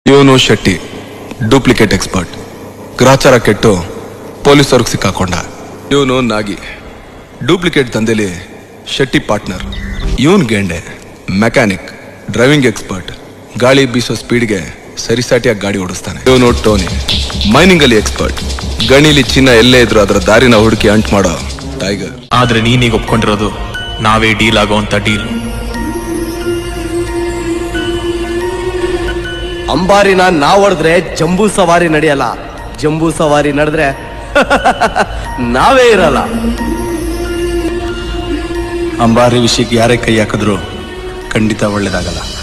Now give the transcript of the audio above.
ಇವನು Shetty duplicate expert ಗ್ರಾಚಾರ ಕೆಟ್ಟು ಪೊಲೀಸವ್ರಿಗೆ ಸಿಕ್ಕಾಕೊಂಡ ಇವನು ನಾಗಿ ಡೂಪ್ಲಿಕೇಟ್ ದಂಧೆಲಿ ಶೆಟ್ಟಿ ಪಾರ್ಟ್ನರ್ ಇವನ್ ಗೆಂಡೆ ಮೆಕ್ಯಾನಿಕ್ ಡ್ರೈವಿಂಗ್ ಎಕ್ಸ್ಪರ್ಟ್ ಗಾಳಿ ಬೀಸೋ ಸ್ಪೀಡ್ಗೆ ಸರಿಸಾಟಿಯಾಗಿ ಗಾಡಿ ಓಡಿಸ್ತಾನೆ ಇವನು ಟೋನಿ ಮೈನಿಂಗ್ ಅಲ್ಲಿ ಎಕ್ಸ್ಪರ್ಟ್ ಗಣಿಲಿ ಚಿನ್ನ ಎಲ್ಲೇ ಇದ್ರು ಅದರ ದಾರಿನ ಹುಡುಕಿ ಅಂಟ್ ಮಾಡೋ ಟೈಗರ್ ಆದ್ರೆ ನೀನೀಗ ಒಪ್ಕೊಂಡಿರೋದು ನಾವೇ ಡೀಲ್ ಆಗೋಂತ ಡೀಲ್ ಅಂಬಾರಿನ ನಾವ್ ಹೊಡೆದ್ರೆ ಜಂಬೂ ಸವಾರಿ ನಡೆಯಲ್ಲ ಜಂಬೂ ಸವಾರಿ ನಡೆದ್ರೆ ನಾವೇ ಇರಲ್ಲ ಅಂಬಾರಿ ವಿಷಯಕ್ಕೆ ಯಾರೇ ಕೈ ಹಾಕಿದ್ರು ಖಂಡಿತ ಒಳ್ಳೇದಾಗಲ್ಲ